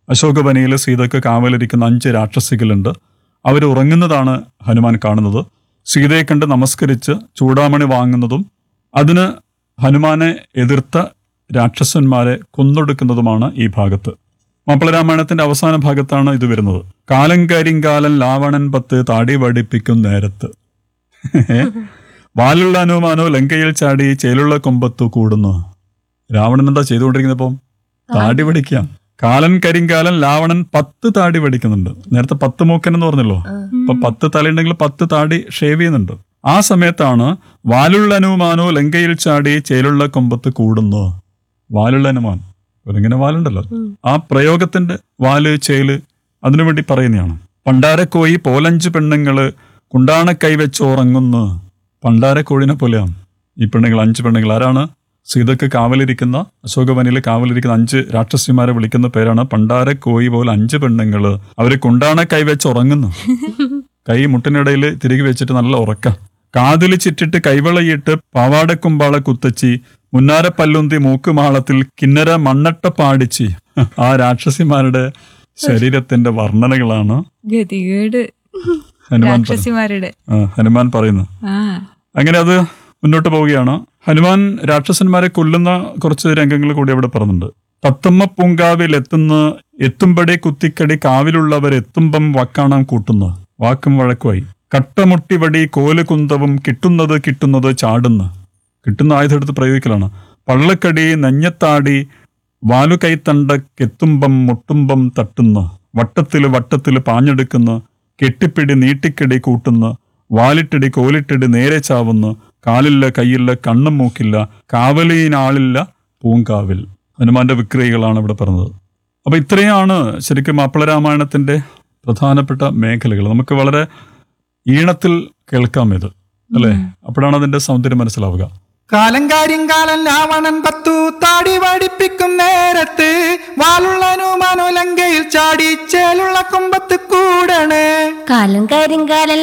അശോകവനിയിൽ സീതയ്ക്ക് കാവലിരിക്കുന്ന അഞ്ച് രാക്ഷസികളുണ്ട് അവർ ഉറങ്ങുന്നതാണ് ഹനുമാൻ കാണുന്നത് സീതയെ കണ്ട് നമസ്കരിച്ച് ചൂടാമണി വാങ്ങുന്നതും അതിന് ഹനുമാനെ എതിർത്ത രാക്ഷസന്മാരെ കൊന്നൊടുക്കുന്നതുമാണ് ഈ ഭാഗത്ത് മാപ്പിളരാമായണത്തിന്റെ അവസാന ഭാഗത്താണ് ഇത് വരുന്നത് കാലം കരിങ്കാലൻ ലാവണൻ പത്ത് താടി വടിപ്പിക്കും നേരത്ത് വാലുള്ള അനുമാനോ ലങ്കയിൽ ചാടി ചേലുള്ള കൊമ്പത്തു കൂടുന്നു രാവണൻ എന്താ ചെയ്തുകൊണ്ടിരിക്കുന്നത് ഇപ്പം താടി വടിക്കാം കാലൻ കരിങ്കാലൻ ലാവണൻ പത്ത് താടി വടിക്കുന്നുണ്ട് നേരത്തെ പത്ത് മൂക്കൻ എന്ന് പറഞ്ഞല്ലോ അപ്പൊ പത്ത് തലയുണ്ടെങ്കിൽ പത്ത് താടി ഷേവ് ചെയ്യുന്നുണ്ട് ആ സമയത്താണ് വാലുള്ള അനുമാനോ ലങ്കയിൽ ചാടി ചേലുള്ള കൊമ്പത്ത് കൂടുന്നു വാലുള്ള അനുമാൻ ഒരിങ്ങനെ വാലുണ്ടല്ലോ ആ പ്രയോഗത്തിന്റെ വാല് ചേല് അതിനുവേണ്ടി പറയുന്നതാണ് പണ്ടാരക്കോയി പോലഞ്ച് പെണ്ണുങ്ങള് കുണ്ടാണ കൈവച്ച് ഉറങ്ങുന്നു പണ്ടാരക്കോഴിനെ പോലെയാണ് ഈ പെണ്ണുങ്ങൾ അഞ്ച് പെണ്ണുങ്ങൾ ആരാണ് സീതക്ക് കാവലിരിക്കുന്ന അശോകവനിൽ കാവലിരിക്കുന്ന അഞ്ച് രാക്ഷസിമാരെ വിളിക്കുന്ന പേരാണ് പണ്ടാരക്കോയി പോലെ അഞ്ച് പെണ്ണുങ്ങള് അവര് കുണ്ടാണ കൈവച്ച് ഉറങ്ങുന്നു കൈ മുട്ടിനിടയിൽ തിരികെ വെച്ചിട്ട് നല്ല ഉറക്ക കാതിൽ ചിറ്റിട്ട് കൈവളയിട്ട് പാവാടക്കുമ്പാള കുത്തച്ചി മുന്നാര പല്ലുന്തി മൂക്കുമാളത്തിൽ കിന്നര മണ്ണട്ട പാടിച്ചി ആ രാക്ഷസിമാരുടെ ശരീരത്തിന്റെ വർണ്ണനകളാണ് ഗതികേട് ഹനുമാൻ പറയുന്നത്. രാക്ഷസിമാരുടെ ആ, ഹനുമാൻ പറയുന്നത് ആ അങ്ങനെ അത് മുന്നോട്ട് പോവുകയാണ് ഹനുമാൻ രാക്ഷസന്മാരെ കൊല്ലുന്ന കുറച്ച് രംഗങ്ങൾ കൂടി അവിടെ പറയുന്നുണ്ട് തത്തമ്മ പൂങ്കാവിൽ എത്തുന്ന എത്തുമ്പടി കുത്തിക്കടി കാവിലുള്ളവർ എത്തുമ്പം വാക്കാണാം കൂട്ടുന്നു വാക്കും വഴക്കുമായി കട്ടമുട്ടി വടി കോല് കുന്തവും കിട്ടുന്നത് കിട്ടുന്നത് ചാടുന്നു കിട്ടുന്ന ആയുധം എടുത്ത് പ്രയോഗിക്കലാണ് പള്ളക്കടി നെഞ്ഞത്താടി വാലുകൈത്തണ്ടക്കെത്തുമ്പം മുട്ടുമ്പം തട്ടുന്നു വട്ടത്തില് വട്ടത്തില് പാഞ്ഞെടുക്കുന്നു കെട്ടിപ്പിടി നീട്ടിക്കടി കൂട്ടുന്നു വാലിട്ടിടി കോലിട്ടിടി നേരെ ചാവുന്നു കാലില്ല കയ്യില്ല കണ്ണും മൂക്കില്ല കാവലീനാളില്ല പൂങ്കാവിൽ ഹനുമാന്റെ വിക്രിയകളാണ് ഇവിടെ പറഞ്ഞത് അപ്പൊ ഇത്രയാണ് ശരിക്കും മാപ്പിളരാമായണത്തിന്റെ പ്രധാനപ്പെട്ട മേഖലകൾ നമുക്ക് വളരെ ഈണത്തിൽ കേൾക്കാം ഇത് അല്ലേ അപ്പോഴാണ് അതിന്റെ സൗന്ദര്യം മനസ്സിലാവുക കാലം കാര്യങ്കാലം രാവണൻ പത്തു താടി വടിപ്പിക്കും നേരത്ത് വാലുള്ള മനോലങ്കയിൽ ചാടി ചേലുള്ള കൊമ്പത്ത് കൂടണേ കാലം കരിങ്കാലൻ